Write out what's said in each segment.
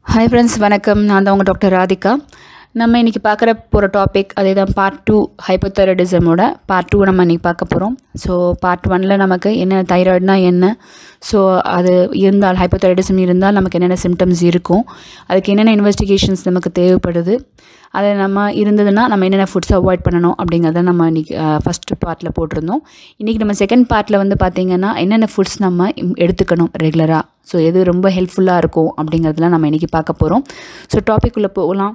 hi friends வணக்கம் நான் தான் உங்கள் டாக்டர் ராதிகா நம்ம இன்றைக்கி பார்க்குற போகிற டாபிக் அதே தான் பார்ட் டூ ஹைப்போதைரடிசமோட பார்ட் டூ நம்ம இன்றைக்கி பார்க்க போகிறோம் ஸோ பார்ட் ஒனில் நமக்கு என்ன தைராய்டுனா என்ன ஸோ அது இருந்தால் ஹைப்போதைரடிசம் இருந்தால் நமக்கு என்னென்ன சிம்டம்ஸ் இருக்கும் அதுக்கு என்னென்ன இன்வெஸ்டிகேஷன்ஸ் நமக்கு தேவைப்படுது அது நம்ம இருந்ததுன்னா நம்ம என்னென்ன ஃபுட்ஸ் அவாய்ட் பண்ணணும் அப்படிங்கிறத நம்ம இன்றைக்கி ஃபஸ்ட்டு பார்ட்டில் போட்டிருந்தோம் இன்றைக்கி நம்ம செகண்ட் பார்ட்டில் வந்து பார்த்திங்கன்னா என்னென்ன ஃபுட்ஸ் நம்ம இம்- எடுத்துக்கணும் ரெகுலராக ஸோ எது ரொம்ப ஹெல்ப்ஃபுல்லாக இருக்கும் அப்படிங்கிறதுலாம் நம்ம இன்றைக்கி பார்க்க போகிறோம் ஸோ டாபிக் உள்ள போகலாம்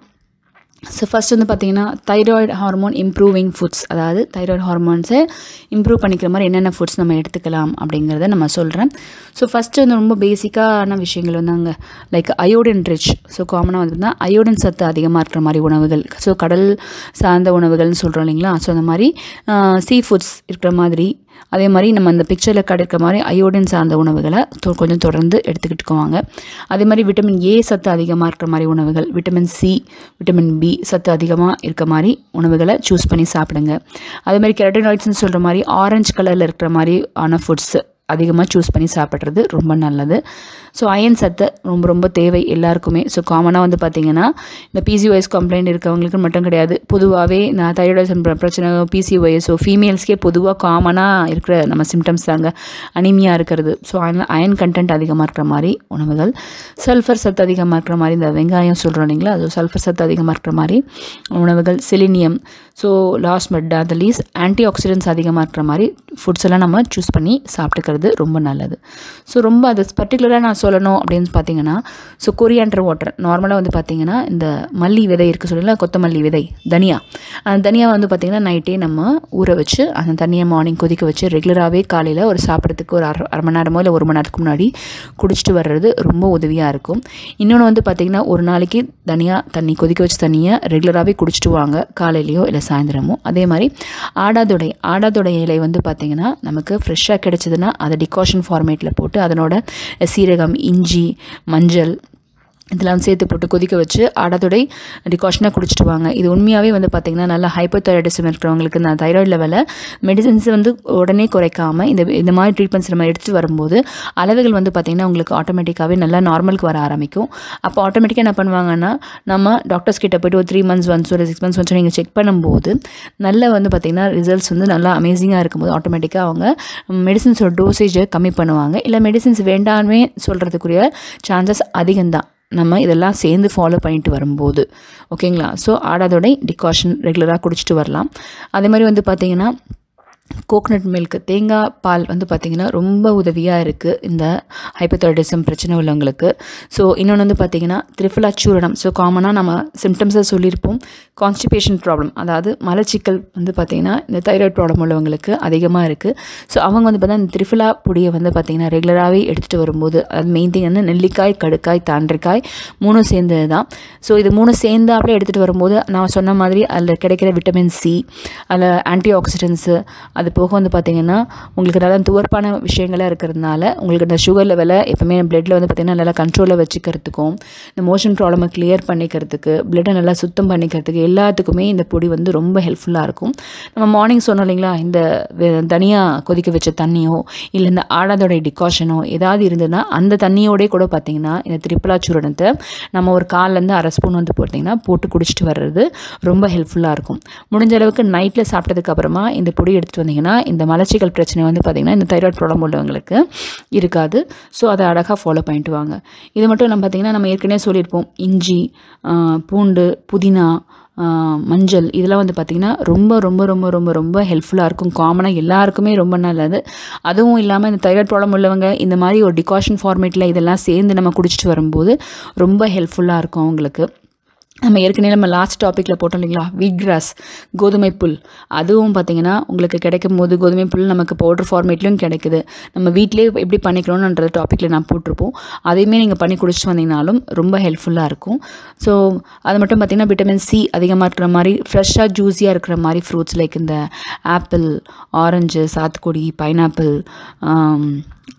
ஸோ ஃபஸ்ட் வந்து பார்த்தீங்கன்னா தைராய்டு ஹார்மோன் இம்ப்ரூவிங் ஃபுட்ஸ் அதாவது தைராய்டு ஹார்மோன்ஸை இம்ப்ரூவ் பண்ணிக்கிற மாதிரி என்னென்ன ஃபுட்ஸ் நம்ம எடுத்துக்கலாம் அப்படிங்கிறத நம்ம சொல்கிறேன் ஸோ ஃபஸ்ட்டு வந்து ரொம்ப பேசிக்கான விஷயங்கள் வந்தாங்க லைக் அயோடின் ரிச் ஸோ காமனாக வந்து அயோடின் சத்து அதிகமாக இருக்கிற மாதிரி உணவுகள் ஸோ கடல் சார்ந்த உணவுகள்னு சொல்கிறோம் இல்லைங்களா ஸோ அந்த மாதிரி சீ ஃபுட்ஸ் இருக்கிற மாதிரி அதே மாதிரி நம்ம இந்த பிக்சரில் கிடைக்கிற மாதிரி அயோடின் சார்ந்த உணவுகளை தொ- கொஞ்சம் தொடர்ந்து எடுத்துக்கிட்டுக்குவாங்க அதே மாதிரி விட்டமின் ஏ சத்து அதிகமாக இருக்கிற மாதிரி உணவுகள் விட்டமின் சி விட்டமின் பி சத்து அதிகமாக இருக்க மாதிரி உணவுகளை சூஸ் பண்ணி சாப்பிடுங்க அதே மாதிரி கெரட்டினாய்ட்ஸ்னு சொல்கிற மாதிரி ஆரஞ்சு கலரில் இருக்கிற மாதிரி ஆன ஃபுட்ஸ் அதிகமாக சூஸ் பண்ணி சாப்பிட்றது ரொம்ப நல்லது ஸோ அயன் சத்து ரொம்ப ரொம்ப தேவை எல்லாருக்குமே ஸோ காமனாக வந்து பார்த்திங்கன்னா இந்த பிசிஓஎஸ் கம்ப்ளைண்ட் இருக்கவங்களுக்கு மட்டும் கிடையாது பொதுவாகவே நான் தைராய்டு பிரச்சனை பிசிஓஎஸ் ஸோ ஃபீமேல்ஸ்க்கே பொதுவாக காமனாக இருக்கிற நம்ம சிம்டம்ஸ் தாங்க அனிமியாக இருக்கிறது ஸோ அயன் கண்டென்ட் அதிகமாக இருக்கிற மாதிரி உணவுகள் சல்ஃபர் சத்து அதிகமாக இருக்கிற மாதிரி இந்த வெங்காயம் சொல்கிறோம் இல்லைங்களா அது சல்ஃபர் சத்து அதிகமாக இருக்கிற மாதிரி உணவுகள் selenium so last but the least antioxidants அதிகமாக இருக்கிற மாதிரி ஃபுட்ஸ் எல்லாம் நம்ம சூஸ் பண்ணி சாப்பிட்டுக்கிறது ரொம்ப நல்லது ஸோ ரொம்ப அது பர்டிகுலராக நான் சொல்லணும் அப்படின்னு பார்த்தீங்கன்னா ஸோ கொரியாண்டர் வாட்டர் நார்மலாக வந்து பார்த்தீங்கன்னா இந்த மல்லி விதை இருக்குது சொல்லல கொத்தமல்லி விதை தனியா அந்த தனியா வந்து பார்த்தீங்கன்னா நைட்டே நம்ம ஊற வச்சு அந்த தண்ணியை மார்னிங் கொதிக்க வச்சு ரெகுலராகவே காலையில் ஒரு சாப்பிட்றதுக்கு ஒரு அரை அரை மணி நேரமோ இல்லை ஒரு மணி நேரத்துக்கு முன்னாடி குடிச்சிட்டு வர்றது ரொம்ப உதவியாக இருக்கும் இன்னொன்று வந்து பார்த்திங்கன்னா ஒரு நாளைக்கு தனியாக தண்ணி கொதிக்க வச்ச தண்ணியை ரெகுலராகவே குடிச்சிட்டு வாங்க காலையிலையோ இல்லை சாயந்தரமோ அதே மாதிரி ஆடாதொடை ஆடாதொடை இலை வந்து பார்த்திங்கன்னா நமக்கு ஃப்ரெஷ்ஷாக கிடைச்சதுன்னா அதை டிகாஷன் ஃபார்மேட்டில் போட்டு அதனோட சீரகம் இஞ்சி மஞ்சள் இதெல்லாம் சேர்த்து போட்டு கொதிக்க வச்சு ஆடாதொடை டிகாஷனாக குடிச்சிட்டு வாங்க இது உண்மையாகவே வந்து பார்த்திங்கன்னா நல்லா ஹைப்போதைராய்டிசம் இருக்கிறவங்களுக்கு இந்த தைராய்டு லெவலில் மெடிசன்ஸ் வந்து உடனே குறைக்காமல் இந்த இந்த மாதிரி ட்ரீட்மெண்ட்ஸ் நம்ம எடுத்துகிட்டு வரும்போது அளவுகள் வந்து பார்த்திங்கன்னா உங்களுக்கு ஆட்டோமேட்டிக்காகவே நல்லா நார்மலுக்கு வர ஆரம்பிக்கும் அப்போ ஆட்டோமேட்டிக்காக என்ன பண்ணுவாங்கன்னா நம்ம டாக்டர்ஸ் கிட்ட போய்ட்டு ஒரு த்ரீ மந்த்ஸ் ஒன்ஸ் ஒரு சிக்ஸ் மந்த்ஸ் ஒன்ஸ் நீங்கள் செக் பண்ணும்போது நல்ல வந்து பார்த்திங்கன்னா ரிசல்ட்ஸ் வந்து நல்லா அமேசிங்காக இருக்கும்போது ஆட்டோமேட்டிக்காக அவங்க மெடிசின்ஸோட டோசேஜை கம்மி பண்ணுவாங்க இல்லை மெடிசின்ஸ் வேண்டாமே சொல்கிறதுக்குரிய சான்சஸ் அதிகம்தான் நம்ம இதெல்லாம் சேர்ந்து ஃபாலோ பண்ணிட்டு வரும்போது ஓகேங்களா ஸோ ஆடாதோடை டிகாஷன் ரெகுலராக குடிச்சிட்டு வரலாம் அதே மாதிரி வந்து பார்த்திங்கன்னா கோகனட் மில்க் தேங்காய் பால் வந்து பார்த்திங்கன்னா ரொம்ப உதவியாக இருக்குது இந்த ஹைப்போதைராய்டிசம் பிரச்சனை உள்ளவங்களுக்கு ஸோ இன்னொன்று வந்து பார்த்திங்கன்னா திரிஃபலா சூரணம் ஸோ காமனாக நம்ம சிம்டம்ஸை சொல்லியிருப்போம் கான்ஸ்டிபேஷன் ப்ராப்ளம் அதாவது மலச்சிக்கல் வந்து பார்த்திங்கன்னா இந்த தைராய்டு ப்ராப்ளம் உள்ளவங்களுக்கு அதிகமாக இருக்குது ஸோ அவங்க வந்து பார்த்தா இந்த திரிஃபலா பொடியை வந்து பார்த்திங்கன்னா ரெகுலராகவே எடுத்துகிட்டு வரும்போது அது மெயின் திங் வந்து நெல்லிக்காய் கடுக்காய் தாண்டிக்காய் மூணும் சேர்ந்தது தான் ஸோ இது மூணு சேர்ந்தாப்புல எடுத்துகிட்டு வரும்போது நான் சொன்ன மாதிரி அதில் கிடைக்கிற விட்டமின் சி அதில் ஆன்டி ஆக்சிடென்ட்ஸு அது போக வந்து பார்த்திங்கன்னா உங்களுக்கு நல்லா துவர்ப்பான விஷயங்களாக இருக்கிறதுனால உங்களுக்கு இந்த சுகர் லெவலை எப்பவுமே பிளட்டில் வந்து பார்த்திங்கன்னா நல்லா கண்ட்ரோலில் வச்சுக்கிறதுக்கும் இந்த மோஷன் ப்ராப்ளமை கிளியர் பண்ணிக்கிறதுக்கு பிளட்டை நல்லா சுத்தம் பண்ணிக்கிறதுக்கு எல்லாத்துக்குமே இந்த பொடி வந்து ரொம்ப ஹெல்ப்ஃபுல்லாக இருக்கும் நம்ம மார்னிங் சொன்னோம் இல்லைங்களா இந்த தனியாக கொதிக்க வச்ச தண்ணியோ இல்லை இந்த ஆடாதோடைய டிகாஷனோ ஏதாவது இருந்ததுன்னா அந்த தண்ணியோடய கூட பார்த்திங்கன்னா இந்த திரிப்பலா சூரணத்தை நம்ம ஒரு கால்லேருந்து அரை ஸ்பூன் வந்து போட்டிங்கன்னா போட்டு குடிச்சிட்டு வர்றது ரொம்ப ஹெல்ப்ஃபுல்லாக இருக்கும் முடிஞ்ச அளவுக்கு நைட்டில் சாப்பிட்டதுக்கு அப்புறமா இந்த பொடி எடுத்துகிட்டு வந்தீங்கன்னா இந்த மலச்சிக்கல் பிரச்சனை வந்து பார்த்திங்கன்னா இந்த தைராய்டு ப்ராப்ளம் உள்ளவங்களுக்கு இருக்காது ஸோ அதை அழகாக ஃபாலோ பண்ணிட்டு வாங்க இது மட்டும் நம்ம பார்த்திங்கன்னா நம்ம ஏற்கனவே சொல்லியிருப்போம் இஞ்சி ஆஹ், பூண்டு புதினா ஆஹ், மஞ்சள் இதெல்லாம் வந்து பார்த்திங்கன்னா ரொம்ப ரொம்ப ரொம்ப ரொம்ப ரொம்ப ஹெல்ப்ஃபுல்லாக இருக்கும் காமனாக எல்லாருக்குமே ரொம்ப நல்லது அதுவும் இல்லாமல் இந்த தைராய்டு ப்ராப்ளம் உள்ளவங்க இந்த மாதிரி ஒரு டிகாஷன் ஃபார்மேட்டில் இதெல்லாம் சேர்ந்து நம்ம குடிச்சிட்டு வரும்போது ரொம்ப ஹெல்ப்ஃபுல்லாக இருக்கும் அவங்களுக்கு நம்ம ஏற்கனவே நம்ம லாஸ்ட் டாப்பிக்கில் போட்டோம் இல்லைங்களா வீட் கிராஸ் கோதுமை புல் அதுவும் பார்த்தீங்கன்னா உங்களுக்கு கிடைக்கும் போது கோதுமை புல் நமக்கு பவுடர் ஃபார்மேட்லையும் கிடைக்குது நம்ம வீட்டிலே எப்படி பண்ணிக்கணும்ன்ற டாப்பிக்கில் நான் போட்டிருப்போம் அதையுமே நீங்கள் பண்ணி குடிச்சிட்டு வந்தீங்கனாலும் ரொம்ப ஹெல்ப்ஃபுல்லாக இருக்கும் ஸோ அது மட்டும் பார்த்திங்கன்னா விட்டமின் சி அதிகமாக இருக்கிற மாதிரி ஃப்ரெஷ்ஷாக ஜூஸியாக இருக்கிற மாதிரி ஃப்ரூட்ஸ் லைக் இந்த ஆப்பிள் ஆரஞ்சு சாத்துக்குடி பைனாப்பிள்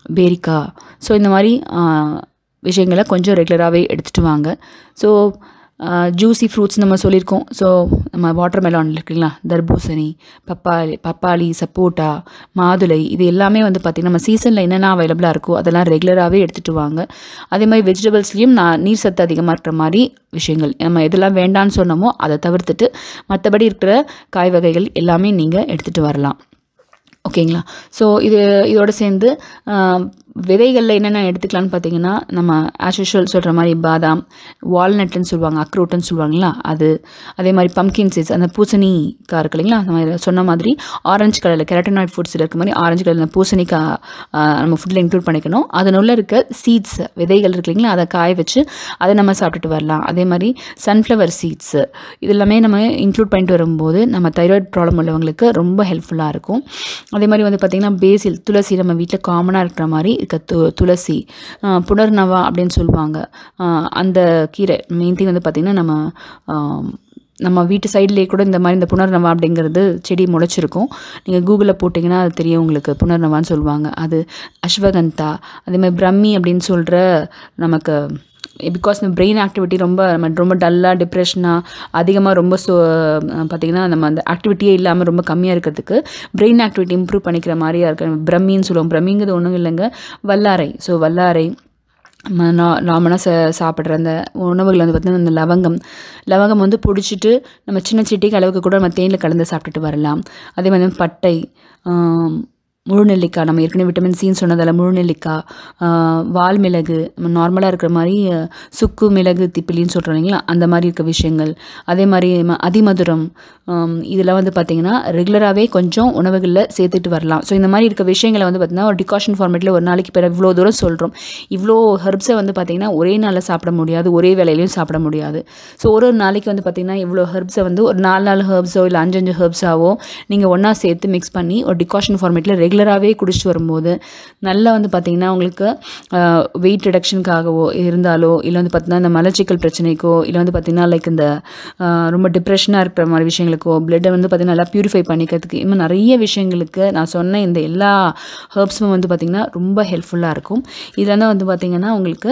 பேரிக்காய் ஸோ இந்த மாதிரி ஆ, விஷயங்களை கொஞ்சம் ரெகுலராகவே எடுத்துகிட்டு வாங்க ஸோ ஜூசி ஃப்ரூட்ஸ் நம்ம சொல்லியிருக்கோம் ஸோ நம்ம வாட்டர் மெலான் இருக்குங்களா தர்பூசணி பப்பாளி பப்பாளி சப்போட்டா மாதுளை இது எல்லாமே வந்து பார்த்திங்கன்னா நம்ம சீசனில் என்னென்ன அவைலபிளாக இருக்கோ அதெல்லாம் ரெகுலராகவே எடுத்துகிட்டு வாங்க அதே மாதிரி வெஜிடபிள்ஸ்லேயும் நான் நீர் சத்து அதிகமாக இருக்கிற மாதிரி விஷயங்கள் நம்ம எதெல்லாம் வேண்டான்னு சொன்னோமோ அதை தவிர்த்துட்டு மற்றபடி இருக்கிற காய் வகைகள் எல்லாமே நீங்கள் எடுத்துகிட்டு வரலாம் ஓகேங்களா ஸோ இது இதோட சேர்ந்து விதைகளில் என்னென்ன எடுத்துக்கலான்னு பார்த்தீங்கன்னா நம்ம ஆஸ் யூஷுவல் சொல்கிற மாதிரி பாதாம் வால்நட்டுன்னு சொல்லுவாங்க அக்ரூட்டுன்னு சொல்லுவாங்களா அது அதே மாதிரி பம்கின் சீட்ஸ் அந்த பூசணிக்காய் இருக்கு இல்லைங்களா அந்த மாதிரி சொன்ன மாதிரி ஆரஞ்சு கலரில் கெரட்டனாய்ட் ஃபுட்ஸில் இருக்க மாதிரி ஆரஞ்சு கலரில் பூசணிக்காய் நம்ம ஃபுட்டில் இன்க்ளூட் பண்ணிக்கணும் அதனுள்ள இருக்க சீட்ஸ் விதைகள் இருக்கு இல்லைங்களா அதை காய வச்சு அதை நம்ம சாப்பிட்டுட்டு வரலாம் அதே மாதிரி சன்ஃப்ளவர் சீட்ஸ் இது எல்லாமே நம்ம இன்க்ளூட் பண்ணிட்டு வரும்போது நம்ம தைராய்டு ப்ராப்ளம் உள்ளவங்களுக்கு ரொம்ப ஹெல்ப்ஃபுல்லாக இருக்கும் அதே மாதிரி வந்து பார்த்திங்கன்னா பேசில் துளசி நம்ம வீட்டில் காமனாக இருக்கிற மாதிரி இருக்க து துளசி புனர்நவா அப்படின்னு சொல்லுவாங்க அந்த கீரை மெயின் திங் வந்து பார்த்திங்கன்னா நம்ம நம்ம வீட்டு சைட்லேயே கூட இந்த மாதிரி இந்த புனர்நவா அப்படிங்கிறது செடி முளைச்சிருக்கும் நீங்கள் கூகுளில் போட்டிங்கன்னா அது தெரியும் உங்களுக்கு புனர்நவான்னு சொல்லுவாங்க அது அஸ்வகந்தா அதே மாதிரி பிரம்மி அப்படின்னு சொல்கிற நமக்கு பிகாஸ் இந்த பிரெயின் ஆக்டிவிட்டி ரொம்ப நம்ம ரொம்ப டல்லாக டிப்ரெஷனாக அதிகமாக ரொம்ப சோ பார்த்திங்கன்னா நம்ம அந்த ஆக்டிவிட்டியே இல்லாமல் ரொம்ப கம்மியாக இருக்கிறதுக்கு பிரெயின் ஆக்டிவிட்டி இம்ப்ரூவ் பண்ணிக்கிற மாதிரியா இருக்க பிரம்மின்னு சொல்லுவோம் பிரம்மிங்கிறது ஒன்றும் இல்லைங்க வல்லாரை ஸோ வல்லாரை நா நார்மலாக ச சாப்பிட்ற அந்த உணவுகள் வந்து பார்த்திங்கன்னா அந்த லவங்கம் லவங்கம் வந்து பிடிச்சிட்டு நம்ம சின்ன சிட்டிக்கு அளவுக்கு கூட நம்ம தேனில் கலந்து சாப்பிட்டுட்டு வரலாம் அதே மாதிரி பட்டை முழு நெல்லிக்காய் நம்ம ஏற்கனவே விட்டமின் சின்னு சொன்னதால் முழு நெல்லிக்காய் வால் மிளகு நம்ம நார்மலாக இருக்கிற மாதிரி சுக்கு மிளகு திப்பிலின்னு சொல்கிறோம் இல்லைங்களா அந்த மாதிரி இருக்க விஷயங்கள் அதே மாதிரி அதிமதுரம் இதெல்லாம் வந்து பார்த்திங்கன்னா ரெகுலராகவே கொஞ்சம் உணவுகளில் சேர்த்துட்டு வரலாம் ஸோ இந்த மாதிரி இருக்க விஷயங்களை வந்து பார்த்திங்கன்னா ஒரு டிகாஷன் ஃபார்மேட்டில் ஒரு நாளைக்கு பிற இவ்வளோ தூரம் சொல்கிறோம் இவ்வளோ ஹெர்ப்ஸை வந்து பார்த்திங்கன்னா ஒரே நாளில் சாப்பிட முடியாது ஒரே வேலையிலையும் சாப்பிட முடியாது ஸோ ஒரு ஒரு நாளைக்கு வந்து பார்த்திங்கன்னா இவ்வளோ ஹெர்ப்ஸை வந்து ஒரு நாலு நாலு ஹெர்ப்ஸோ இல்லை அஞ்சு அஞ்சு ஹெர்ப்ஸாவோ நீங்கள் ஒன்றா சேர்த்து மிக்ஸ் பண்ணி ஒரு டிகாஷன் ஃபார்மேட்டில் ரெகுலர் ரெகுலராகவே குடிச்சிட்டு வரும்போது நல்லா வந்து பார்த்திங்கன்னா உங்களுக்கு வெயிட் ரிடக்ஷனுக்காகவோ இருந்தாலோ இல்லை வந்து பார்த்திங்கன்னா இந்த மலச்சிக்கல் பிரச்சனைக்கோ இல்லை வந்து பார்த்திங்கன்னா லைக் இந்த ரொம்ப டிப்ரெஷனாக இருக்கிற மாதிரி விஷயங்களுக்கோ பிளட்டை வந்து பார்த்திங்கன்னா நல்லா ப்யூரிஃபை பண்ணிக்கிறதுக்கு இன்னும் நிறைய விஷயங்களுக்கு நான் சொன்ன இந்த எல்லா ஹர்ப்ஸும் வந்து பார்த்திங்கன்னா ரொம்ப ஹெல்ப்ஃபுல்லாக இருக்கும் இதில் தான் வந்து பார்த்திங்கன்னா உங்களுக்கு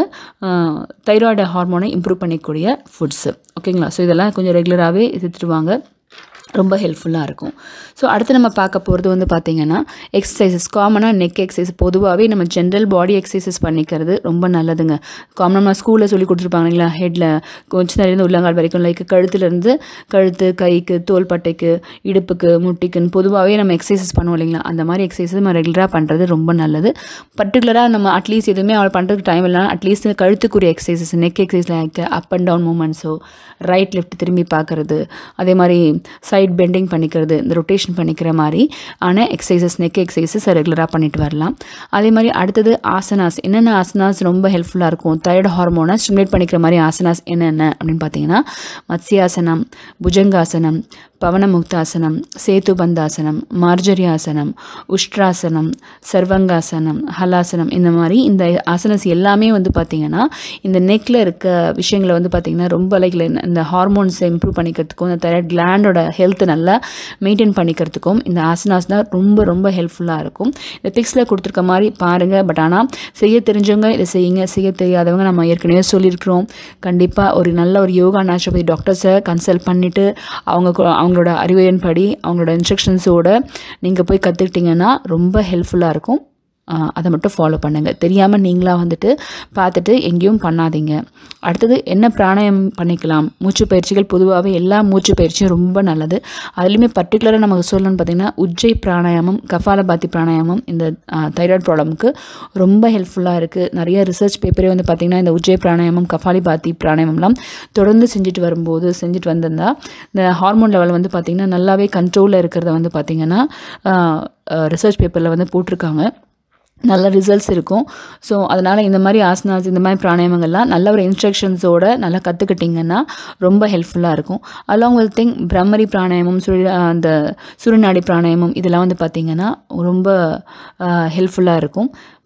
தைராய்டு ஹார்மோனை இம்ப்ரூவ் பண்ணிக்கூடிய ஃபுட்ஸு ஓகேங்களா ஸோ இதெல்லாம் கொஞ்சம் ரெகுலராகவே எடுத்துகிட்டு வாங்க ரொம்ப ஹெல்ப்ஃபுல்லாக இருக்கும் ஸோ அடுத்து நம்ம பார்க்க போகிறது வந்து பார்த்திங்கன்னா எக்ஸசைசஸ் காமனாக நெக் எக்ஸசைஸ் பொதுவாகவே நம்ம ஜென்ரல் பாடி எக்ஸசைசஸ் பண்ணிக்கிறது ரொம்ப நல்லதுங்க காமனாக நம்ம ஸ்கூலில் சொல்லி கொடுத்துருப்பாங்க இல்லைங்களா ஹெட்டில் கொஞ்சம் நேரம் உள்ளங்கால் வரைக்கும் லைக் கழுத்துலேருந்து கழுத்து கைக்கு தோள்பட்டைக்கு இடுப்புக்கு முட்டிக்குன்னு பொதுவாகவே நம்ம எக்ஸசைசஸ் பண்ணுவோம் இல்லைங்களா அந்த மாதிரி எக்ஸசைஸ் நம்ம ரெகுலராக பண்ணுறது ரொம்ப நல்லது பர்டிகுலராக நம்ம அட்லீஸ்ட் எதுவுமே அவள் பண்ணுறதுக்கு டைம் இல்லைனா அட்லீஸ்ட் கழுத்துக்குரிய exercises neck exercise like up and down மூமெண்ட்ஸோ ரைட் லெஃப்ட் திரும்பி பார்க்குறது அதே மாதிரி சைட் பெண்டிங் பண்ணிக்கிறது இந்த ரொட்டேஷன் பண்ணிக்கிற மாதிரி ஆன எக்ஸசைசஸ் நெக் எக்ஸசைசஸ் ரெகுலராக பண்ணிட்டு வரலாம் அதே மாதிரி அடுத்தது ஆசனாஸ் என்னென்ன ஆசனாஸ் ரொம்ப ஹெல்ப்ஃபுல்லாக இருக்கும் தைராய்டு ஹார்மோனை ஸ்டிமுலேட் பண்ணிக்கிற மாதிரி ஆசனாஸ் என்னென்ன அப்படின்னு பார்த்தீங்கன்னா மத்ஸ்யாசனம் புஜங்காசனம் பவனமுக்தாசனம் சேத்துபந்தாசனம் மார்ஜரி ஆசனம் உஷ்ட்ராசனம் சர்வங்காசனம் ஹலாசனம் இந்த மாதிரி இந்த ஆசனஸ் எல்லாமே வந்து பார்த்திங்கன்னா இந்த நெக்கில் இருக்க விஷயங்களை வந்து பார்த்திங்கன்னா ரொம்ப லைக் இந்த ஹார்மோன்ஸை இம்ப்ரூவ் பண்ணிக்கிறதுக்கும் இந்த தைராய்ட் கிளாண்டோட ஹெல்த்தை நல்லா மெயின்டைன் பண்ணிக்கிறதுக்கும் இந்த ஆசனாஸ் தான் ரொம்ப ரொம்ப ஹெல்ப்ஃபுல்லாக இருக்கும் இந்த பிக்ஸில் கொடுத்துருக்க மாதிரி பாருங்கள் பட் ஆனால் செய்ய தெரிஞ்சவங்க இதை செய்யுங்க செய்ய தெரியாதவங்க நம்ம ஏற்கனவே சொல்லியிருக்கிறோம் கண்டிப்பாக ஒரு நல்ல ஒரு யோகா நேச்சுரோபதி டாக்டர்ஸை கன்சல்ட் பண்ணிவிட்டு அவங்க அவங்களோட அறிவுரையின்படி அவங்களோட இன்ஸ்ட்ரக்ஷன்ஸோடு நீங்கள் போய் கற்றுக்கிட்டிங்கன்னா ரொம்ப ஹெல்ப்ஃபுல்லாக இருக்கும் அதை மட்டும் ஃபாலோ பண்ணுங்கள் தெரியாமல் நீங்களாக வந்துட்டு பார்த்துட்டு எங்கேயும் பண்ணாதீங்க அடுத்தது என்ன பிராணாயம் பண்ணிக்கலாம் மூச்சு பயிற்சிகள் பொதுவாகவே எல்லா மூச்சு பயிற்சியும் ரொம்ப நல்லது அதுலேயுமே பர்டிகுலராக நமக்கு சொல்லணும்னு பார்த்திங்கன்னா உஜ்ஜை பிராணாயாமம் கபாலபாத்தி பிராணாயாமம் இந்த தைராய்டு ப்ராப்ளமுக்கு ரொம்ப ஹெல்ப்ஃபுல்லாக இருக்குது நிறைய ரிசர்ச் பேப்பரே வந்து பார்த்திங்கன்னா இந்த உஜ்ஜை பிராணாயாமம் கபாலிபாத்தி பிராணாயாமம்லாம் தொடர்ந்து செஞ்சுட்டு வரும்போது செஞ்சுட்டு வந்திருந்தா இந்த ஹார்மோன் லெவல் வந்து பார்த்திங்கன்னா நல்லாவே கண்ட்ரோலில் இருக்கிறத வந்து பார்த்திங்கன்னா ரிசர்ச் பேப்பரில் வந்து போட்டிருக்காங்க நல்ல ரிசல்ட்ஸ் இருக்கும் ஸோ அதனால் இந்த மாதிரி ஆசனாஸ் இந்த மாதிரி பிராணாயாமங்கள்லாம் நல்ல ஒரு இன்ஸ்ட்ரக்ஷன்ஸோட நல்லா கற்றுக்கிட்டிங்கன்னா ரொம்ப ஹெல்ப்ஃபுல்லாக இருக்கும் அலாங் வித் திங் பிரம்மரி பிராணாயாமம் சுழி அந்த சுருநாடி பிராணாயாமம் இதெல்லாம் வந்து பார்த்திங்கன்னா ரொம்ப ஹெல்ப்ஃபுல்லாக இருக்கும்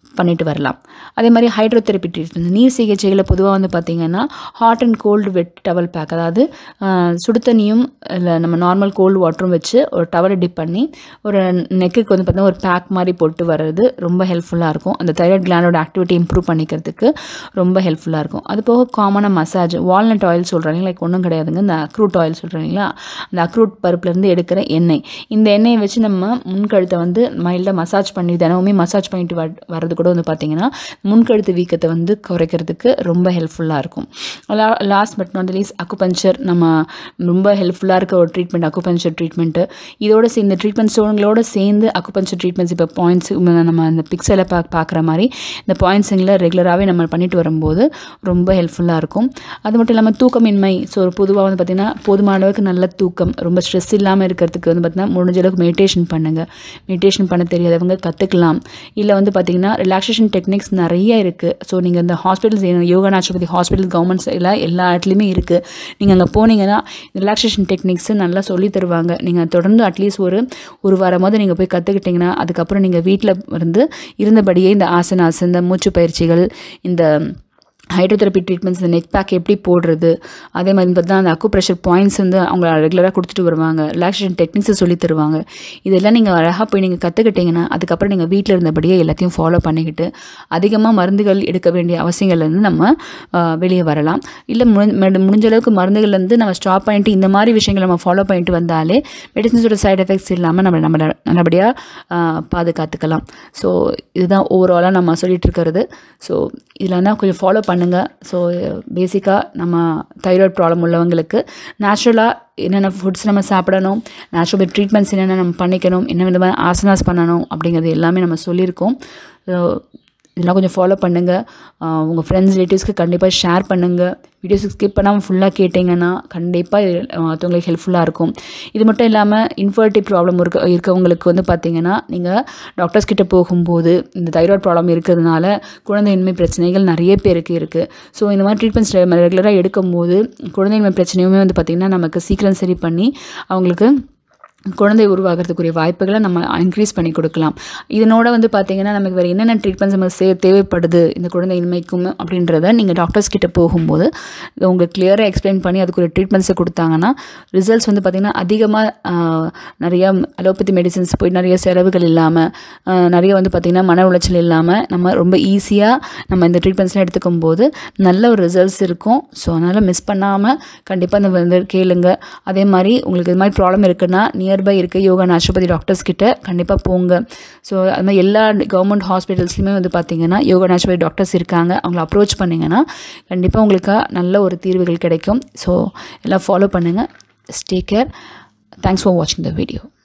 பண்ணிட்டு வரலாம் அதே மாதிரி ஹைட்ரோதெரப்பி ட்ரீட்மெண்ட் நீர் சிகிச்சைகளை பொதுவாக வந்து பார்த்திங்கன்னா hot and cold wet towel pack அதாவது ஆஹ், சுடு தண்ணியும் இல்லை நம்ம நார்மல் கோல்டு வாட்டரும் வச்சு ஒரு டவலை டிப் பண்ணி ஒரு நெக்குக்கு வந்து பார்த்தீங்கன்னா ஒரு பேக் மாதிரி போட்டு வர்றது ரொம்ப ஹெல்ப்ஃபுல்லாக இருக்கும் அந்த தைராய்டு கிளாண்டோட ஆக்டிவிட்டி இம்ப்ரூவ் பண்ணிக்கிறதுக்கு ரொம்ப ஹெல்ப்ஃபுல்லாக இருக்கும் அது போக காமனாக மசாஜ் வால்நட் ஆயில் சொல்கிறாங்க லைக் ஒன்றும் கிடையாதுங்க இந்த அக்ரூட் ஆயில் சொல்கிறாங்களா அந்த அக்ரூட் பருப்புலேருந்து எடுக்கிற எண்ணெய் இந்த எண்ணெயை வச்சு நம்ம முன்கழுத்தை வந்து மைல்டாக மசாஜ் பண்ணி தினமுமே மசாஜ் பண்ணிட்டு வ வர்றது கூட வந்து பார்த்திங்கன்னா முன்கழுத்து வீக்கத்தை வந்து குறைக்கிறதுக்கு ரொம்ப ஹெல்ப்ஃபுல்லாக இருக்கும் last but not least acupuncture நம்ம ரொம்ப ஹெல்ப்ஃபுல்லாக இருக்க ஒரு ட்ரீட்மெண்ட் அக்குபஞ்சர் ட்ரீட்மெண்ட்டு இதோட சேர்ந்து இந்த ட்ரீட்மெண்ட் ஸ்டோன்களோட சேர்ந்து அக்குபஞ்சர் ட்ரீட்மெண்ட்ஸ் இப்போ பாயிண்ட்ஸ் நம்ம அந்த பிக்சலை பா பார்க்குற மாதிரி இந்த பாயிண்ட்ஸுங்களை ரெகுலராகவே நம்ம பண்ணிட்டு வரும்போது ரொம்ப ஹெல்ப்ஃபுல்லாக இருக்கும் அது மட்டும் இல்லாமல் தூக்கமின்மை ஸோ பொதுவாக வந்து பார்த்திங்கன்னா போதுமான அளவுக்கு நல்ல தூக்கம் ரொம்ப ஸ்ட்ரெஸ் இல்லாமல் இருக்கிறதுக்கு வந்து பார்த்திங்கன்னா முடிஞ்ச அளவுக்கு மெடிடேஷன் பண்ணுங்கள் மெடிடேஷன் பண்ண தெரியாதவங்க கற்றுக்கலாம் இல்லை வந்து பார்த்திங்கன்னா ரிலாக்ஸேஷன் டெக்னிக்ஸ் நிறைய இருக்குது ஸோ நீங்கள் இந்த hospitals yoga naturopathy hospital governments எல்லாம் எல்லா இடத்துலையுமே இருக்குது நீங்கள் அங்கே போனீங்கன்னா ரிலாக்ஸேஷன் டெக்னிக்ஸு நல்லா சொல்லி தருவாங்க நீங்கள் தொடர்ந்து அட்லீஸ்ட் ஒரு ஒரு வாரமாவது நீங்கள் போய் கற்றுக்கிட்டிங்கன்னா அதுக்கப்புறம் நீங்கள் வீட்டில் இருந்து இருந்தபடியே இந்த ஆசனாஸ் இந்த மூச்சு பயிற்சிகள் இந்த ஹைட்ரோதெரப்பி ட்ரீட்மெண்ட்ஸ் இந்த நெக் பேக் எப்படி போடுறது அதே மாதிரி பார்த்தீங்கன்னா அந்த அக்கு ப்ரெஷர் பாயிண்ட்ஸ் வந்து அவங்க ரெகுலராக கொடுத்துட்டு வருவாங்க ரிலாக்ஸேஷன் டெக்னிக்ஸை சொல்லி தருவாங்க இதெல்லாம் நீங்கள் அழகாக போய் நீங்கள் கற்றுக்கிட்டிங்கன்னா அதுக்கப்புறம் நீங்கள் வீட்டில் இருந்தபடியே எல்லாத்தையும் ஃபாலோ பண்ணிக்கிட்டு அதிகமாக மருந்துகள் எடுக்க வேண்டிய அவசியங்கள்லேருந்து நம்ம ஆஹ், வெளியே வரலாம் இல்லை முடி- முடிஞ்ச அளவுக்கு மருந்துகள்லேருந்து நம்ம ஸ்டாப் பண்ணிட்டு இந்த மாதிரி விஷயங்களை நம்ம ஃபாலோ பண்ணிட்டு வந்தாலே மெடிசன்ஸோட சைடு எஃபெக்ட்ஸ் இல்லாமல் நம்ம நம்ம நல்லபடியாக பாதுகாத்துக்கலாம் ஸோ இதுதான் ஓவராலாக நம்ம சொல்லிட்டு இருக்கிறது ஸோ இதில் தான் கொஞ்சம் ஃபாலோ பண்ணுங்கள் ஸோ பேசிக்காக நம்ம தைராய்டு ப்ராப்ளம் உள்ளவங்களுக்கு நேச்சுரலாக என்னென்ன ஃபுட்ஸ் நம்ம சாப்பிடணும் நேச்சுரல் ட்ரீட்மெண்ட்ஸ் என்னென்ன நம்ம பண்ணிக்கணும் என்ன விதமான ஆசனாஸ் பண்ணணும் அப்படிங்கிறது எல்லாமே நம்ம சொல்லியிருக்கோம் ஸோ இதெல்லாம் கொஞ்சம் ஃபாலோ பண்ணுங்கள் உங்கள் ஃப்ரெண்ட்ஸ் ரிலேட்டிவ்ஸ்க்கு கண்டிப்பாக ஷேர் பண்ணுங்கள் வீடியோஸ் ஸ்கிப் பண்ணாமல் ஃபுல்லாக கேட்டிங்கன்னா கண்டிப்பாக இது மற்றவங்களுக்கு ஹெல்ப்ஃபுல்லாக இருக்கும் இது மட்டும் இல்லாமல் இன்ஃபர்டி ப்ராப்ளம் இருக்க இருக்கவங்களுக்கு வந்து பார்த்தீங்கன்னா நீங்கள் டாக்டர்ஸ் கிட்ட போகும்போது இந்த தைராய்டு ப்ராப்ளம் இருக்கிறதுனால குழந்தையின்மை பிரச்சனைகள் நிறைய பேருக்கு இருக்குது ஸோ இந்த மாதிரி ட்ரீட்மெண்ட்ஸ் ரெகுலராக எடுக்கும்போது குழந்தையின்மை பிரச்சனையுமே வந்து பார்த்திங்கன்னா நமக்கு சீக்கிரம் சரி பண்ணி அவங்களுக்கு குழந்தை உருவாகிறதுக்குரிய வாய்ப்புகளை நம்ம இன்க்ரீஸ் பண்ணி கொடுக்கலாம் இதனோட வந்து பார்த்தீங்கன்னா நமக்கு வேறு என்னென்ன ட்ரீட்மெண்ட்ஸ் நமக்கு சே தேவைப்படுது இந்த குழந்தை இன்மைக்கும் அப்படின்றத நீங்கள் டாக்டர்ஸ் கிட்ட போகும்போது உங்களுக்கு கிளியராக எக்ஸ்பிளைன் பண்ணி அதுக்குரிய ட்ரீட்மெண்ட்ஸை கொடுத்தாங்கன்னா ரிசல்ட்ஸ் வந்து பார்த்திங்கன்னா அதிகமாக நிறைய அலோபதி மெடிசன்ஸ் போய் நிறைய செலவுகள் இல்லாமல் நிறைய வந்து பார்த்திங்கன்னா மன உளைச்சல் இல்லாமல் நம்ம ரொம்ப ஈஸியாக நம்ம இந்த ட்ரீட்மெண்ட்ஸ்லாம் எடுத்துக்கும் போது நல்ல ஒரு ரிசல்ட்ஸ் இருக்கும் ஸோ அதனால் மிஸ் பண்ணாமல் கண்டிப்பாக இந்த வந்து கேளுங்க அதே மாதிரி உங்களுக்கு இது மாதிரி ப்ராப்ளம் இருக்குன்னா நியர்பை இருக்க யோகா நேச்சுரோபதி டாக்டர்ஸ் கிட்ட கண்டிப்பாக போங்க ஸோ அது மாதிரி எல்லா கவர்மெண்ட் ஹாஸ்பிட்டல்ஸ்லையுமே வந்து பார்த்தீங்கன்னா யோகா நேச்சுரோபதி டாக்டர்ஸ் இருக்காங்க அவங்கள அப்ரோச் பண்ணிங்கன்னா கண்டிப்பாக உங்களுக்கு நல்ல ஒரு தீர்வுகள் கிடைக்கும் ஸோ எல்லாம் ஃபாலோ பண்ணுங்கள் ஸ்டே கேர் தேங்க்ஸ் ஃபார் வாட்சிங் த வீடியோ